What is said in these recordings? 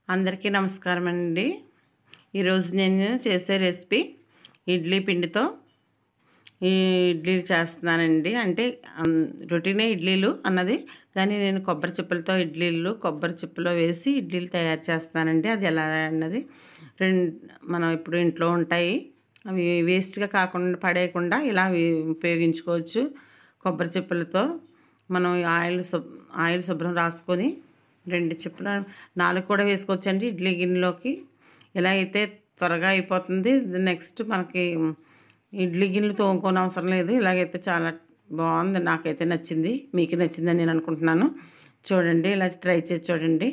అందరికీ నమస్కారం అండి ఈరోజు నేను చేసే రెసిపీ ఇడ్లీ పిండితో ఈ ఇడ్లీలు చేస్తున్నానండి అంటే అమ్, రొటీనే ఇడ్లీలు అన్నది కానీ నేను కొబ్బరి చిప్పలతో ఇడ్లీలు కొబ్బరి చిప్పలో వేసి ఇడ్లీలు తయారు చేస్తానండి అది ఎలా అన్నది రెండు మనం ఇప్పుడు ఇంట్లో ఉంటాయి అవి వేస్ట్గా కాకుండా పడేయకుండా ఇలా వి- ఉపయోగించుకోవచ్చు కొబ్బరి చిప్పలతో మనం ఈ ఆయిల్ శుభ్ ఆయిల్ శుభ్రం రాసుకొని రెండు చిప్పలు నాలుగు కూడా వేసుకోవచ్చండి ఇడ్లీ గిన్నెలోకి ఇలా అయితే త్వరగా అయిపోతుంది నెక్స్ట్ మనకి ఇడ్లీ గిన్నెలు తోముకోని అవసరం లేదు ఇలాగైతే చాలా బాగుంది నాకైతే నచ్చింది మీకు నచ్చిందని నేను అనుకుంటున్నాను చూడండి ఇలా ట్రై చేసి చూడండి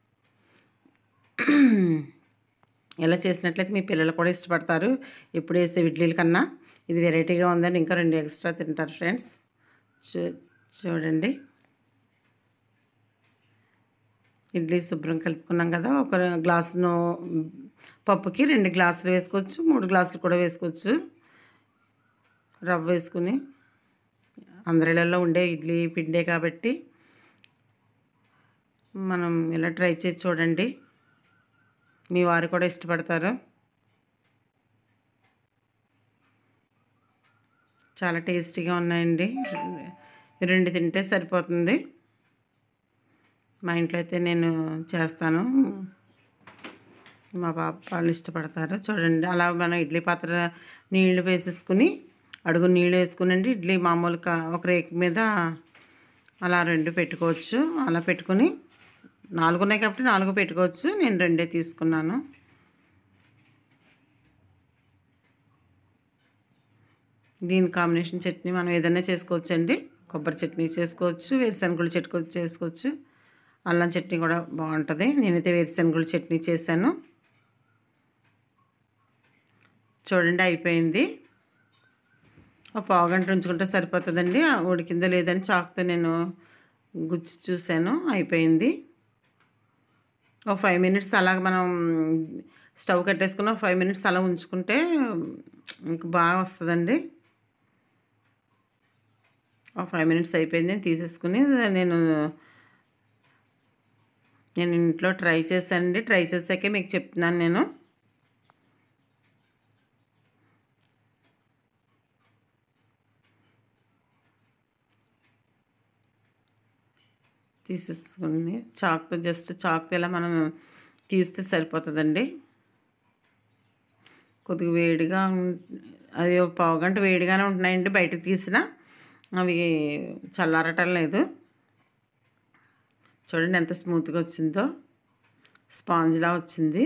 ఇలా చేసినట్లయితే మీ పిల్లలు కూడా ఇష్టపడతారు ఇప్పుడు వేసే ఇడ్లీల కన్నా ఇది వెరైటీగా ఉందని ఇంకా రెండు ఎక్స్ట్రా తింటారు ఫ్రెండ్స్ చూ చూడండి ఇడ్లీ శుభ్రం కలుపుకున్నాం కదా ఒక గ్లాసును పప్పుకి రెండు గ్లాసులు వేసుకోవచ్చు మూడు గ్లాసులు కూడా వేసుకోవచ్చు రవ్వ వేసుకుని అందరిలో ఉండే ఇడ్లీ పిండే కాబట్టి మనం ఇలా ట్రై చేసి చూడండి మీ వారు కూడా ఇష్టపడతారు చాలా టేస్టీగా ఉన్నాయండి రెండు తింటే సరిపోతుంది మా ఇంట్లో అయితే నేను చేస్తాను మా పాప వాళ్ళు ఇష్టపడతారు చూడండి అలా మనం ఇడ్లీ పాత్ర నీళ్లు వేసేసుకుని అడుగు నీళ్ళు వేసుకునండి ఇడ్లీ మామూలు కా- ఒక రేక్ మీద అలా రెండు పెట్టుకోవచ్చు అలా పెట్టుకుని నాలుగు ఉన్నాయి కాబట్టి నాలుగు పెట్టుకోవచ్చు నేను రెండే తీసుకున్నాను దీని కాంబినేషన్ చట్నీ మనం ఏదైనా చేసుకోవచ్చు అండి కొబ్బరి చట్నీ చేసుకోవచ్చు వేరుశనగలు చెట్టుకో చేసుకోవచ్చు అల్లం చట్నీ కూడా బాగుంటుంది నేనైతే వేరుశనగలు చట్నీ చేశాను చూడండి అయిపోయింది ఒక పావు గంట ఉంచుకుంటే సరిపోతుందండి ఆ ఉడికిందో లేదని చాకుతో నేను గుచ్చి చూశాను అయిపోయింది ఒక ఫైవ్ మినిట్స్ అలాగ మనం స్టవ్ కట్టేసుకుని ఒక ఫైవ్ మినిట్స్ అలా ఉంచుకుంటే ఇంక బాగా వస్తుందండి ఒక ఫైవ్ మినిట్స్ అయిపోయింది తీసేసుకుని నేను నేను ఇంట్లో ట్రై చేశానండి ట్రై చేశాకే మీకు చెప్తున్నాను నేను తీసేసుకుని చాక్తో జస్ట్ చాక్తో ఇలా మనం తీస్తే సరిపోతుందండి కొద్దిగా వేడిగా ఉం- అది ఒక పావు గంట వేడిగానే ఉంటున్నాయండి బయటకు తీసిన అవి చల్లారటం లేదు చూడండి ఎంత స్మూత్గా వచ్చిందో స్పాంజ్లా వచ్చింది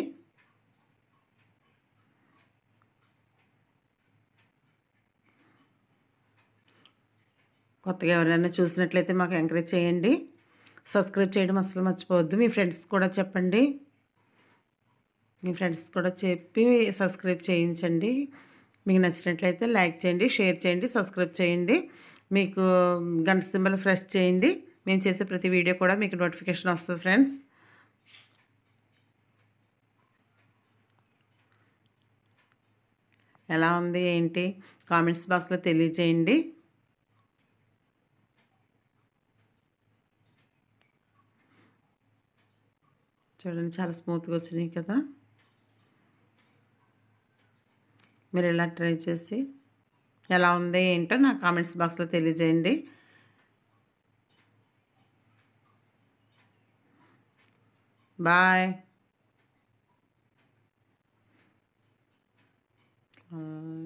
కొత్తగా ఎవరైనా చూసినట్లయితే మాకు ఎంకరేజ్ చేయండి సబ్స్క్రైబ్ చేయడం అసలు మర్చిపోవద్దు మీ ఫ్రెండ్స్ కూడా చెప్పండి మీ ఫ్రెండ్స్ కూడా చెప్పి సబ్స్క్రైబ్ చేయించండి మీకు నచ్చినట్లయితే లైక్ చేయండి షేర్ చేయండి సబ్స్క్రైబ్ చేయండి మీకు గంట సింబల్ ప్రెస్ చేయండి మేము చేసే ప్రతి వీడియో కూడా మీకు నోటిఫికేషన్ వస్తుంది ఫ్రెండ్స్ ఎలా ఉంది ఏంటి కామెంట్స్ బాక్స్లో తెలియజేయండి చూడండి చాలా స్మూత్గా వచ్చినాయి కదా మీరు ఇలా ట్రై చేసి ఎలా ఉంది ఏంటో నా కామెంట్స్ బాక్స్లో తెలియజేయండి బాయ్ బాయ్